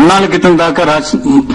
కొన్నాళ్ళ క్రితం దాకా రాజ్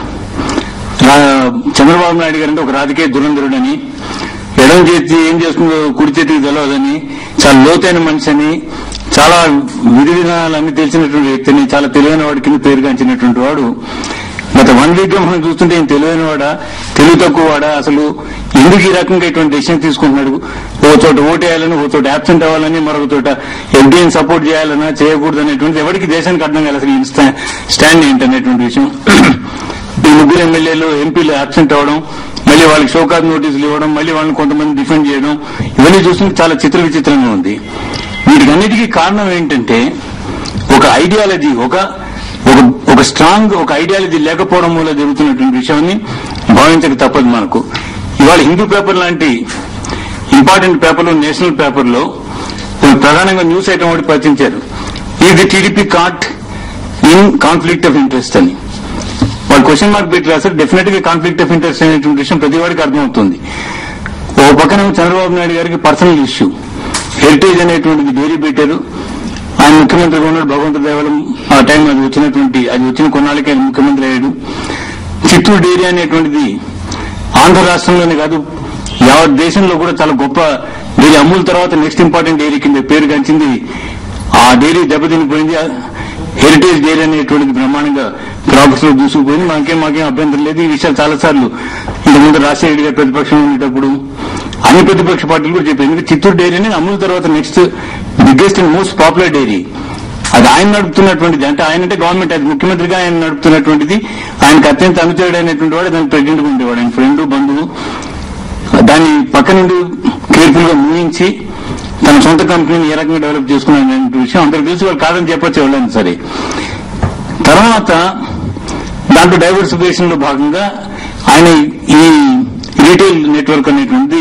రా- చంద్రబాబు నాయుడు గారు అంటే ఒక రాజకీయ దురంధరుడని ఎడమ చేతి ఏం చేస్తుందో కుడి చేతికి తెలియదని చాలా లోతైన మనిషి అని చాలా విధి విధానాలన్నీ తెలిసినటువంటి వ్యక్తిని చాలా తెలివైన వాడి కింద పేరుగాంచినటువంటి వాడు గత వన్ వీక్ గా మనం చూస్తుంటే ఈయన తెలివైన వాడా తెలివి తక్కువ వాడా అసలు ఎందుకు ఈ రకంగా ఇటువంటి డెసిషన్ తీసుకుంటున్నాడు ఓ చోట ఓటేయాలని ఓ చోట అబ్సెంట్ అవ్వాలని మరొక చోట ఎఫ్డీఎన్ సపోర్ట్ చేయాలన్నా చేయకూడదు అనేటువంటి ఎవరికి దేశానికి అర్థం కాదు అసలు ఈయన స్టా- స్టాండ్ ఏంటి అనేటువంటి విషయం ఈ ముగ్గురు ఎమ్మెల్యేలు ఎంపీలు అబ్సెంట్ అవ్వడం మళ్ళీ వాళ్ళకి షోకాజ్ నోటీసులు ఇవ్వడం మళ్ళీ వాళ్ళని కొంతమంది డిఫెండ్ చేయడం ఇవన్నీ చూస్తుంటే చాలా చిత్ర విచిత్రంగా ఉంది వీటికన్నిటికీ కారణం ఏంటంటే ఒక ఐడియాలజీ ఒక ఒక ఒక స్ట్రాంగ్ ఒక ఐడియాలజీ లేకపోవడం వల్ల జరుగుతున్నటువంటి విషయాన్ని భావించక తప్పదు మనకు ఇవాళ హిందూ పేపర్ లాంటి ఇంపార్టెంట్ పేపర్లు నేషనల్ పేపర్లో కొన్ని ప్రధానంగా న్యూస్ ఐటమ్ ఒకటి ప్రచురించారు ఇది TDP caught in conflict of interest అని వాళ్ళు క్వశ్చన్ మార్క్ పెట్టి రాశారు డెఫినెట్ గా కాన్ఫ్లిక్ట్ ఆఫ్ ఇంట్రెస్ట్ అనేటువంటి విషయం ప్రతి వాడికి అర్థమవుతుంది ఓ పక్కన చంద్రబాబు నాయుడు గారికి పర్సనల్ ఇష్యూ హెరిటేజ్ అనేటువంటిది డైరీ పెట్టారు ఆయన ముఖ్యమంత్రిగా ఉన్నాడు భగవంతుడు దేవాలయం ఆ టైం అది వచ్చినటువంటి అది వచ్చిన కొన్నాళ్ళకి ఆయన ముఖ్యమంత్రి అయ్యాడు చిత్తూరు డైరీ అనేటువంటిది ఆంధ్ర రాష్ట్రంలోనే కాదు యావత్ దేశంలో కూడా చాలా గొప్ప డైరీ అమూల్ తర్వాత నెక్స్ట్ ఇంపార్టెంట్ డైరీ కింద పేరు గంచింది ఆ డైరీ దెబ్బతినిపోయింది హెరిటేజ్ డైరీ అనేటువంటిది బ్రహ్మాండంగా ప్రాఫిట్స్ లో దూసుకుపోయింది మాకేం మాకేం అభ్యంతరం లేదు ఈ విషయాలు చాలా సార్లు ఇంతకుముందు రాజశేఖర గారు ప్రతిపక్షంలో ఉండేటప్పుడు అన్ని ప్రతిపక్ష పార్టీలు కూడా చెప్పారు ఎందుకంటే చిత్తూరు డైరీ అనేది అమూల్ తర్వాత next biggest and most popular dairy అది ఆయన నడుపుతున్నటువంటిది అంటే ఆయన అంటే గవర్నమెంట్ అది ముఖ్యమంత్రిగా ఆయన నడుపుతున్నటువంటిది ఆయనకు అత్యంత అనుచరుడైనటువంటి వాడు దాని ప్రెసిడెంట్ గా ఉండేవాడు ఆయన ఫ్రెండ్ బంధువు దాన్ని పక్క నుండి కేర్ఫుల్ గా ముగించి తన సొంత కంపెనీని ఏ రకంగా డెవలప్ చేసుకున్నాడు విషయం అందరికి తెలిసి వాళ్ళు కాదని చెప్పొచ్చు ఎవరైనా సరే తర్వాత దాంట్లో డైవర్సిఫికేషన్ లో భాగంగా ఆయన ఈ రీటైల్ నెట్వర్క్ అనేటువంటి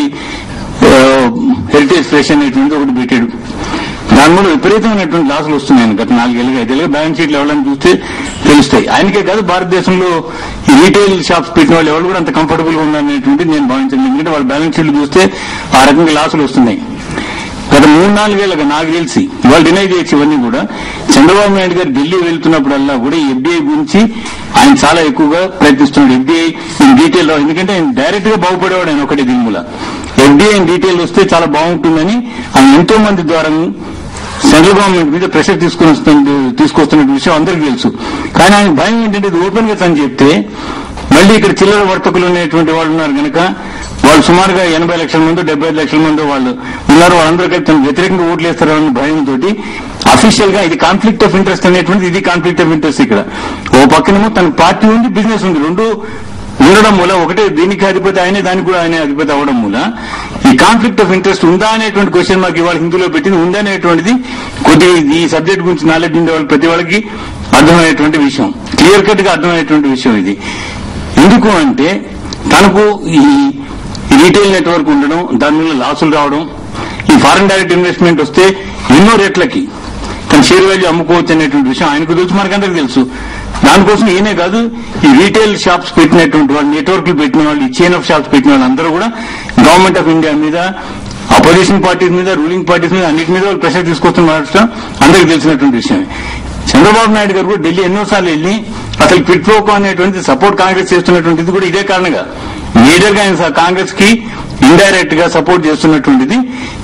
హెరిటేజ్ ఫ్రెష్ అనేటువంటి ఒకటి పెట్టాడు దాని వల్ల విపరీతమైనటువంటి లాసులు వస్తున్నాయి ఆయన గత నాలుగేళ్ళుగా ఐదేళ్ళుగా బ్యాలెన్స్ షీట్లు ఎవరైనా చూస్తే తెలుస్తాయి ఆయనకే కాదు భారతదేశంలో ఈ రీటైల్ షాప్స్ పెట్టిన వాళ్ళు ఎవరు కూడా అంత కంఫర్టబుల్ గా ఉన్నారనేటువంటి నేను భావించాను ఎందుకంటే వాళ్ళ బ్యాలెన్స్ షీట్లు చూస్తే ఆ రకంగా లాసులు వస్తున్నాయి గత మూడు నాలుగేళ్లుగా నాకు తెలిసి ఇవాళ డినై చేయొచ్చు ఇవన్నీ కూడా చంద్రబాబు నాయుడు గారు ఢిల్లీ వెళ్తున్నప్పుడల్లా కూడా ఈ ఎఫ్డీఐ గురించి ఆయన చాలా ఎక్కువగా ప్రయత్నిస్తున్నాడు ఎఫ్డీఐ ఇన్ డీటెయిల్ రావు ఎందుకంటే ఆయన డైరెక్ట్ గా బాగుపడేవాడు ఆయన ఒకటి దీని మూల ఎఫ్డీఐ ఇన్ డీటెయిల్ వస్తే చాలా బాగుంటుందని ఆయన ఎంతో మంది ద్వారా సెంట్రల్ గవర్నమెంట్ మీద ప్రెషర్ తీసుకుని వస్తుంది తీసుకొస్తున్న విషయం అందరికీ తెలుసు కానీ ఆయన భయం ఏంటంటే ఇది ఓపెన్ గా తను చెప్తే మళ్ళీ ఇక్కడ చిల్లర వర్తకులు అనేటువంటి వాళ్ళు ఉన్నారు కనుక వాళ్ళు సుమారుగా ఎనభై లక్షల మంది డెబ్బై ఐదు లక్షల మంది వాళ్ళు ఉన్నారు వాళ్ళందరూ కలిపి తను వ్యతిరేకంగా ఓట్లు వేస్తారని భయంతో అఫీషియల్ గా ఇది కాన్ఫ్లిక్ట్ ఆఫ్ ఇంట్రెస్ట్ అనేటువంటిది ఇది కాన్ఫ్లిక్ట్ ఆఫ్ ఇంట్రెస్ట్ ఇక్కడ ఓ పక్కనేమో తన పార్టీ ఉంది బిజినెస్ ఉంది రెండు ఉండడం మూల ఒకటే దీనికి అధిపతి ఆయనే దానికి కూడా ఆయనే అధిపతి అవ్వడం మూల ఈ కాన్ఫ్లిక్ట్ ఆఫ్ ఇంట్రెస్ట్ ఉందా అనేటువంటి క్వశ్చన్ మాకు ఇవాళ హిందీలో పెట్టింది ఉందా అనేటువంటిది కొద్దిగా ఈ సబ్జెక్ట్ గురించి నాలెడ్జ్ ఉండే వాళ్ళు ప్రతి వాళ్ళకి అర్థమయ్యేటువంటి విషయం క్లియర్ కట్ గా అర్థమయ్యేటువంటి విషయం ఇది ఎందుకు అంటే తనకు ఈ రీటైల్ నెట్వర్క్ ఉండడం దాని వల్ల లాసులు రావడం ఈ ఫారెన్ డైరెక్ట్ ఇన్వెస్ట్మెంట్ వస్తే ఎన్నో రేట్లకి తన షేర్ వాల్యూ అమ్ముకోవచ్చు అనేటువంటి విషయం ఆయనకు తెలుసు మనకందరికి తెలుసు దానికోసం ఈయనే కాదు ఈ రీటైల్ షాప్స్ పెట్టినటువంటి వాళ్ళు నెట్వర్క్లు పెట్టిన వాళ్ళు ఈ చైన్ ఆఫ్ షాప్స్ పెట్టిన వాళ్ళు అందరూ కూడా గవర్నమెంట్ ఆఫ్ ఇండియా మీద అపోజిషన్ పార్టీస్ మీద రూలింగ్ పార్టీస్ మీద అన్నిటి మీద వాళ్ళు ప్రెషర్ తీసుకొస్తున్న మాట అందరికీ తెలిసినటువంటి విషయమే చంద్రబాబు నాయుడు గారు కూడా ఢిల్లీ ఎన్నోసార్లు వెళ్ళి అసలు క్విట్ ప్రోకో అనేటువంటి సపోర్ట్ కాంగ్రెస్ చేస్తున్నటువంటిది కూడా ఇదే కారణంగా మేజర్ గా ఆయన కాంగ్రెస్ కి ఇండైరెక్ట్ గా సపోర్ట్ చేస్తున్నటువంటిది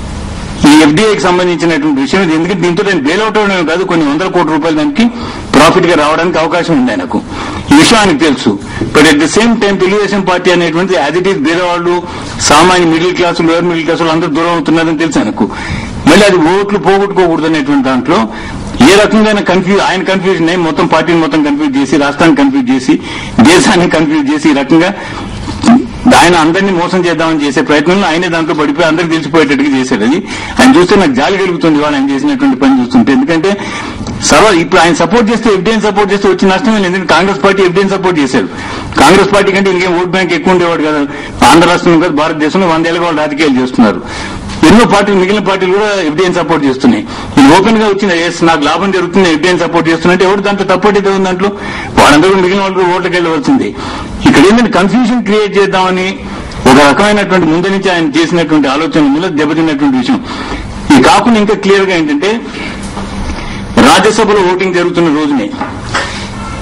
ఈ ఎఫ్డీఐకి సంబంధించినటువంటి విషయం ఇది ఎందుకంటే దీంతో నేను బెయిల్అవుట్ అవడమే కాదు కొన్ని వందల కోట్ల రూపాయలు దానికి ప్రాఫిట్ గా రావడానికి అవకాశం ఉంది ఆయనకు ఈ విషయం ఆయనకు తెలుసు but at the same time Telugu Desam party అనేటువంటి యాజ్ ఇట్ ఈస్ పేదవాళ్ళు సామాన్య middle class lower middle class వాళ్ళు అందరూ దూరం అవుతున్నారని తెలుసు ఆయనకు మళ్ళీ అది ఓట్లు పోగొట్టుకోకూడదు అనేటువంటి దాంట్లో ఏ రకంగా కన్ఫ్యూజ్ ఆయన కన్ఫ్యూజన్ అయ్యి మొత్తం పార్టీని మొత్తం కన్ఫ్యూజ్ చేసి రాష్ట్రాన్ని కన్ఫ్యూజ్ చేసి దేశాన్ని కన్ఫ్యూజ్ చేసి ఈ రకంగా ఆయన అందరినీ మోసం చేద్దామని చేసే ప్రయత్నంలో ఆయనే దాంట్లో పడిపోయి అందరికి తెలిసిపోయేటట్టుగా చేశాడు అది ఆయన చూస్తే నాకు జాలి కలుగుతుంది వాళ్ళు ఆయన చేసినటువంటి పని చూస్తుంటే ఎందుకంటే సర్వ ఇప్పుడు ఆయన సపోర్ట్ చేస్తే ఎఫ్డీఎన్ సపోర్ట్ చేస్తే వచ్చిన నష్టం లేదు ఎందుకంటే కాంగ్రెస్ పార్టీ ఎఫ్డీఎన్ సపోర్ట్ చేశారు కాంగ్రెస్ పార్టీ కంటే ఇంకేం ఓట్ బ్యాంక్ ఎక్కువ ఉండేవాడు కదా ఆంధ్ర రాష్ట్రంలో కాదు భారతదేశంలో వందేళ్ళగా వాళ్ళు రాజకీయాలు చేస్తున్నారు ఎన్నో పార్టీలు మిగిలిన పార్టీలు కూడా ఎఫ్డీఎన్ సపోర్ట్ చేస్తున్నాయి ఇది ఓపెన్ గా వచ్చింది ఎస్ నాకు లాభం జరుగుతుంది ఎఫ్డీఎన్ సపోర్ట్ చేస్తున్నట్టు ఎవరు దాంట్లో తప్పటి ఉంది దాంట్లో వాళ్ళందరూ కూడా మిగిలిన వాళ్ళు ఓట్లకి వెళ్ళవలసింది ఇక్కడ ఏంటంటే కన్ఫ్యూజన్ క్రియేట్ చేద్దామని ఒక రకమైనటువంటి ముందు నుంచి ఆయన చేసినటువంటి ఆలోచన మీద దెబ్బతిన్నటువంటి విషయం ఇది కాకుండా ఇంకా క్లియర్ గా ఏంటంటే రాజ్యసభలో ఓటింగ్ జరుగుతున్న రోజునే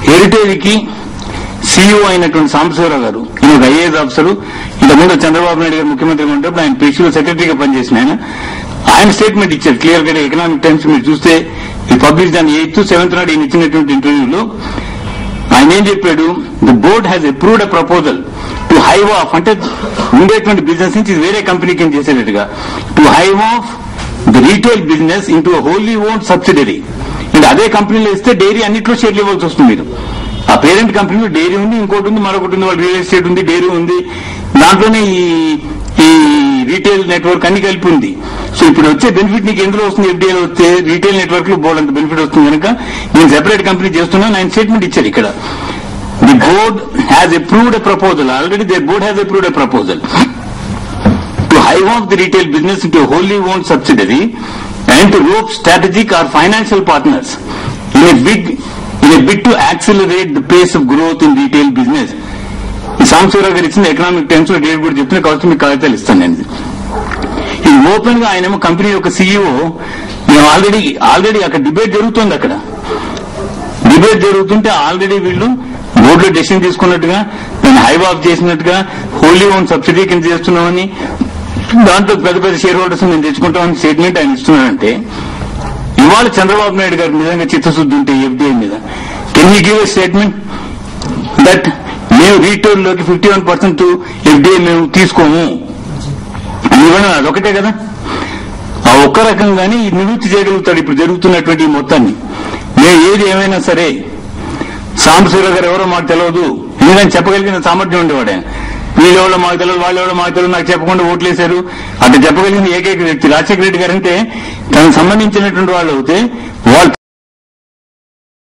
హెరిటేజ్ కి సీఈఓ అయినటువంటి సాంబశివరావు గారు ఈయన ఒక ఐఏఎస్ ఆఫీసర్ ఇంతకుముందు చంద్రబాబు నాయుడు గారు ముఖ్యమంత్రిగా ఉన్నప్పుడు ఆయన పేషీలో సెక్రటరీగా పనిచేసిన ఆయన ఆయన స్టేట్మెంట్ ఇచ్చారు క్లియర్ గా ఎకనామిక్ టైమ్స్ మీరు చూస్తే ఈ పబ్లిష్ దాని ఎయిత్ సెవెంత్ నాడు ఈయన ఇచ్చినటువంటి ఇంటర్వ్యూలో ఆయన ఏం చెప్పాడు the board has approved a proposal to hive off అంటే ఉండేటువంటి బిజినెస్ నుంచి ఇది వేరే కంపెనీకి చేసేటట్టుగా to hive off the retail business into wholly own subsidiary అంటే అదే కంపెనీలో ఇస్తే డైరీ అన్నిట్లో షేర్లు ఇవ్వాల్సి వస్తుంది మీరు ఆ పేరెంట్ కంపెనీలో డైరీ ఉంది ఇంకోటి ఉంది మరొకటి ఉంది వాళ్ళ రియల్ ఎస్టేట్ ఉంది డైరీ ఉంది దాంట్లోనే ఈ ఈ రీటైల్ నెట్వర్క్ అన్ని కలిపి ఉంది సో ఇప్పుడు వచ్చే బెనిఫిట్ నీకు ఎందులో వస్తుంది ఎఫ్డీఐలో వస్తే రీటైల్ నెట్వర్క్ లో బోర్డు అంత బెనిఫిట్ వస్తుంది కనుక నేను సెపరేట్ కంపెనీ చేస్తున్నాను ఆయన స్టేట్మెంట్ ఇచ్చారు ఇక్కడ the board has approved a proposal already the board has approved a proposal to hive off the retail business into a wholly owned subsidiary and to rope strategic or financial partners in a big in a bid to accelerate the pace of growth in retail business. ఈ సాంబశివరావు గారు ఇచ్చిన economic times లో date కూడా చెప్తున్నా కాబట్టి మీకు కాగితాలు ఇస్తాను నేను ఇది ఓపెన్ గా ఆయనేమో కంపెనీ యొక్క సీఈఓ మేము ఆల్రెడీ ఆల్రెడీ అక్కడ డిబేట్ జరుగుతుంది అక్కడ డిబేట్ జరుగుతుంటే ఆల్రెడీ వీళ్ళు బోర్డులో డెసిషన్ తీసుకున్నట్టుగా దాన్ని హైవ్ ఆఫ్ చేసినట్టుగా హోలీ ఓన్ సబ్సిడీ కింద చేస్తున్నామని దాంట్లో పెద్ద పెద్ద షేర్ హోల్డర్స్ మేము తెచ్చుకుంటామని స్టేట్మెంట్ ఆయన ఇస్తున్నారంటే ఇవాళ చంద్రబాబు నాయుడు గారు నిజంగా చిత్తశుద్ధి ఉంటే ఎఫ్డీఐ మీద can you give a statement that మేము రీటైల్ లోకి ఫిఫ్టీ వన్ పర్సెంట్ ఎఫ్డీఐ మేము తీసుకోము అని ఇవ్వడం అదొకటే కదా ఆ ఒక్క రకంగానే ఈ నివృత్తి చేయగలుగుతాడు ఇప్పుడు జరుగుతున్నటువంటి ఈ మొత్తాన్ని మేము ఏది ఏమైనా సరే సాంబశివరావు గారు ఎవరో మాకు తెలియదు ఎందుకని చెప్పగలిగిన సామర్థ్యం ఉండేవాడు ఆయన వీళ్ళు ఎవరో మాకు తెలియదు వాళ్ళు ఎవరో మాకు తెలియదు నాకు చెప్పకుండా ఓట్లేశారు అట్లా చెప్పగలిగిన ఏకైక వ్యక్తి రాజశేఖర రెడ్డి గారు అంటే తనకు సంబంధించినటువంటి వాళ్ళు అయితే వాళ్ళు